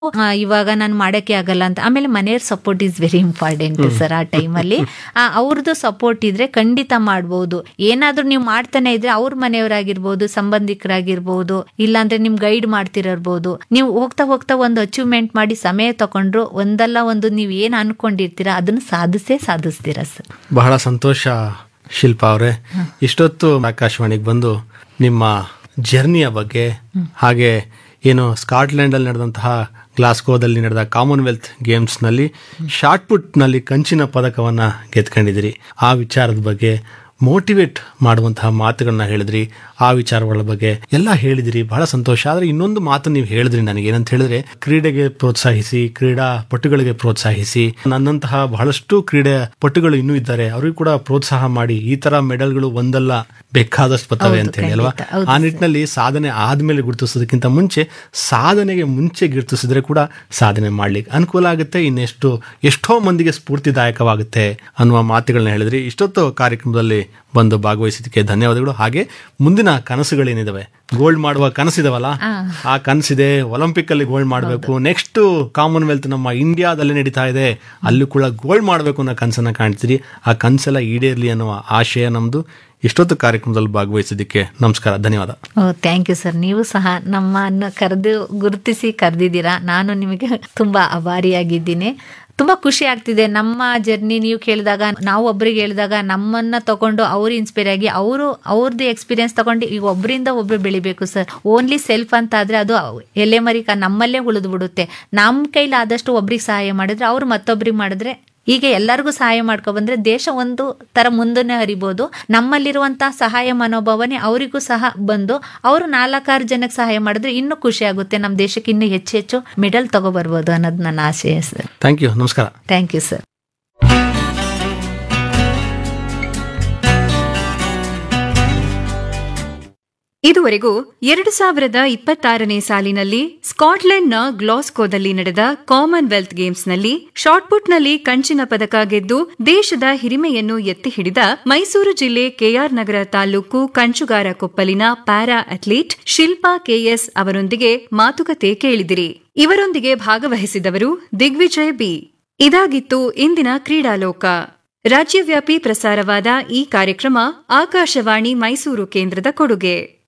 ಆ, ಇವಾಗ ನಾನು ಮಾಡಕ್ಕೆ ಆಗಲ್ಲ ಅಂತ ಆಮೇಲೆ ಮನೆಯವ್ರ support is very important sir ಆ ಟೈಮಲ್ಲಿ ಅವ್ರದ್ದು ಸಪೋರ್ಟ್ ಇದ್ರೆ ಖಂಡಿತ ಮಾಡ್ಬೋದು ಏನಾದ್ರೂ ನೀವು ಮಾಡ್ತಾನೆ ಇದ್ರೆ ಅವ್ರ ಮನೆಯವರಾಗಿರ್ಬೋದು ಸಂಬಂಧಿಕರಾಗಿರ್ಬೋದು ಇಲ್ಲಾಂದ್ರೆ ನಿಮ್ ಗೈಡ್ ಮಾಡ್ತಿರಬಹುದು ನೀವು ಹೋಗ್ತಾ ಹೋಗ್ತಾ ಒಂದು ಅಚೀವ್ಮೆಂಟ್ ಮಾಡಿ ಸಮಯ ತಗೊಂಡ್ರು ಒಂದಲ್ಲ ಒಂದು ನೀವು ಏನ್ ಅನ್ಕೊಂಡಿರ್ತೀರಾ ಅದನ್ನ ಸಾಧಿಸೇ ಸಾಧಿಸ್ತೀರಾ ಸರ್ ಬಹಳ ಸಂತೋಷ ಶಿಲ್ಪಾ ಅವರೇ ಇಷ್ಟೊತ್ತು ಆಕಾಶವಾಣಿಗೆ ಬಂದು ನಿಮ್ಮ ಜರ್ನಿಯ ಬಗ್ಗೆ ಹಾಗೆ ಏನು ಸ್ಕಾಟ್ಲೆಂಡ್ ಅಲ್ಲಿ ನಡೆದಂತಹ ಗ್ಲಾಸ್ಗೋದಲ್ಲಿ ನಡೆದ ಕಾಮನ್ವೆಲ್ತ್ ಗೇಮ್ಸ್ ನಲ್ಲಿ ಶಾರ್ಟ್ ಪುಟ್ ನಲ್ಲಿ ಕಂಚಿನ ಪದಕವನ್ನ ಗೆದ್ಕೊಂಡಿದ್ದೀರಿ ಆ ವಿಚಾರದ ಬಗ್ಗೆ ಮೋಟಿವೇಟ್ ಮಾಡುವಂತಹ ಮಾತುಗಳನ್ನ ಹೇಳಿದ್ರಿ ಆ ವಿಚಾರಗಳ ಬಗ್ಗೆ ಎಲ್ಲ ಹೇಳಿದಿರಿ ಬಹಳ ಸಂತೋಷ ಆದ್ರೆ ಇನ್ನೊಂದು ಮಾತು ನೀವು ಹೇಳಿದ್ರಿ ನನಗೆ ಏನಂತ ಹೇಳಿದ್ರೆ ಕ್ರೀಡೆಗೆ ಪ್ರೋತ್ಸಾಹಿಸಿ ಕ್ರೀಡಾ ಪಟುಗಳಿಗೆ ಪ್ರೋತ್ಸಾಹಿಸಿ ನನ್ನಂತಹ ಬಹಳಷ್ಟು ಕ್ರೀಡೆ ಪಟುಗಳು ಇನ್ನೂ ಇದ್ದಾರೆ ಅವರಿಗೂ ಕೂಡ ಪ್ರೋತ್ಸಾಹ ಮಾಡಿ ಈ ತರ ಮೆಡಲ್ಗಳು ಒಂದಲ್ಲ ಬೇಕಾದಷ್ಟು ಬರ್ತವೆ ಅಂತ ಹೇಳಿ ಅಲ್ವಾ ಖಂಡಿತ. ಹೌದು ಆ ನಿಟ್ಟಿನಲ್ಲಿ ಸಾಧನೆ ಆದ್ಮೇಲೆ ಗುರುತಿಸೋದಕ್ಕಿಂತ ಮುಂಚೆ ಸಾಧನೆಗೆ ಮುಂಚೆ ಗುರುತಿಸಿದ್ರೆ ಕೂಡ ಸಾಧನೆ ಮಾಡ್ಲಿಕ್ಕೆ ಅನುಕೂಲ ಆಗುತ್ತೆ ಇನ್ನೆಷ್ಟು ಎಷ್ಟೋ ಮಂದಿಗೆ ಸ್ಫೂರ್ತಿದಾಯಕವಾಗುತ್ತೆ ಅನ್ನುವ ಮಾತುಗಳನ್ನ ಹೇಳಿದ್ರಿ ಇಷ್ಟೊತ್ತು ಕಾರ್ಯಕ್ರಮದಲ್ಲಿ ಬಂದು ಭಾಗವಹಿಸಿದ್ದಕ್ಕೆ ಧನ್ಯವಾದಗಳು ಹಾಗೆ ಮುಂದಿನ ಕನಸುಗಳೇನಿದಾವೆ ಗೋಲ್ಡ್ ಮಾಡುವ ಕನಸಿದಾವಲ್ಲ ಆ ಕನಸಿದೆ ಒಲಿಂಪಿಕ್ ಅಲ್ಲಿ ಗೋಲ್ಡ್ ಮಾಡಬೇಕು ನೆಕ್ಸ್ಟ್ ಕಾಮನ್ವೆಲ್ತ್ ನಮ್ಮ ಇಂಡಿಯಾದಲ್ಲಿ ನಡೀತಾ ಇದೆ ಅಲ್ಲೂ ಕೂಡ ಗೋಲ್ಡ್ ಮಾಡಬೇಕು ಅನ್ನೋ ಕನಸನ್ನ ಕಾಣ್ತೀರಿ ಆ ಕನಸೆಲ್ಲ ಈಡೇರ್ಲಿ ಅನ್ನುವ ಆಶಯ ನಮ್ದು ಇಷ್ಟೊತ್ತು ಕಾರ್ಯಕ್ರಮದಲ್ಲಿ ಭಾಗವಹಿಸಿದ್ದಕ್ಕೆ ನಮಸ್ಕಾರ ಧನ್ಯವಾದ ಓ ಥ್ಯಾಂಕ್ ಯು ಸರ್ ನೀವು ಸಹ ನಮ್ಮನ್ನು ಕರೆದು ಗುರುತಿಸಿ ಕರೆದಿದ್ದೀರಾ ನಾನು ನಿಮಗೆ ತುಂಬಾ ಅಭಾರಿಯಾಗಿದ್ದೀನಿ ತುಂಬಾ ಖುಷಿ ಆಗ್ತಿದೆ ನಮ್ಮ ಜರ್ನಿ ನೀವು ಕೇಳಿದಾಗ ನಾವು ಒಬ್ರಿಗೆ ಹೇಳಿದಾಗ ನಮ್ಮನ್ನ ತಗೊಂಡು ಅವ್ರು ಇನ್ಸ್ಪೈರ್ ಆಗಿ ಅವರು ಅವ್ರದ್ದು ಎಕ್ಸ್ಪೀರಿಯನ್ಸ್ ತಗೊಂಡು ಈಗ ಒಬ್ಬರಿಂದ ಒಬ್ರು ಬೆಳಿಬೇಕು ಸರ್ ಓನ್ಲಿ ಸೆಲ್ಫ್ ಅಂತ ಆದ್ರೆ ಅದು ಎಲೆ ಮರಿ ಕ- ನಮ್ಮಲ್ಲೇ ಉಳಿದು ಬಿಡುತ್ತೆ ನಮ್ಮ ಕೈಲಿ ಆದಷ್ಟು ಒಬ್ರಿಗೆ ಸಹಾಯ ಮಾಡಿದ್ರೆ ಅವ್ರು ಮತ್ತೊಬ್ರಿಗೆ ಮಾಡಿದ್ರೆ ಹೀಗೆ ಎಲ್ಲರಿಗೂ ಸಹಾಯ ಮಾಡ್ಕೊ ಬಂದ್ರೆ ದೇಶ ಒಂದು ತರ ಮುಂದನೆ ಹರಿಬೋದು ನಮ್ಮಲ್ಲಿರುವಂತಹ ಸಹಾಯ ಮನೋಭಾವನೆ ಅವರಿಗೂ ಸಹ ಬಂದು ಅವರು ನಾಲ್ಕಾರು ಜನಕ್ಕೆ ಸಹಾಯ ಮಾಡಿದ್ರೆ ಇನ್ನೂ ಖುಷಿ ಆಗುತ್ತೆ ನಮ್ಮ ದೇಶಕ್ಕೆ ಇನ್ನೂ ಹೆಚ್ಚು ಹೆಚ್ಚು ಮೆಡಲ್ ತಗೋಬರ್ಬೋದು ಅನ್ನೋದು ನನ್ನ ಆಶಯ ಸರ್ ಥ್ಯಾಂಕ್ ಯು ನಮಸ್ಕಾರ ಥ್ಯಾಂಕ್ ಯು ಸರ್ ಇದುವರೆಗೂ ಎರಡು ಸಾವಿರದ ಇಪ್ಪತ್ತಾರನೇ ಸಾಲಿನಲ್ಲಿ ಸ್ಕಾಟ್ಲೆಂಡ್ನ ಗ್ಲಾಸ್ಕೋದಲ್ಲಿ ನಡೆದ ಕಾಮನ್ವೆಲ್ತ್ ಗೇಮ್ಸ್ನಲ್ಲಿ ಶಾಟ್ಪುಟ್ನಲ್ಲಿ ಕಂಚಿನ ಪದಕ ಗೆದ್ದು ದೇಶದ ಹಿರಿಮೆಯನ್ನು ಎತ್ತಿ ಹಿಡಿದ ಮೈಸೂರು ಜಿಲ್ಲೆ ಕೆಆರ್ ನಗರ ತಾಲೂಕು ಕಂಚುಗಾರ ಕೊಪ್ಪಲಿನ ಪ್ಯಾರಾ ಅಥ್ಲೀಟ್ ಶಿಲ್ಪಾ ಕೆಎಸ್ ಅವರೊಂದಿಗೆ ಮಾತುಕತೆ ಕೇಳಿದಿರಿ ಇವರೊಂದಿಗೆ ಭಾಗವಹಿಸಿದವರು ದಿಗ್ವಿಜಯ್ ಬಿ ಇದಾಗಿತ್ತು ಇಂದಿನ ಕ್ರೀಡಾಲೋಕ ರಾಜ್ಯವ್ಯಾಪಿ ಪ್ರಸಾರವಾದ ಈ ಕಾರ್ಯಕ್ರಮ ಆಕಾಶವಾಣಿ ಮೈಸೂರು ಕೇಂದ್ರದ ಕೊಡುಗೆ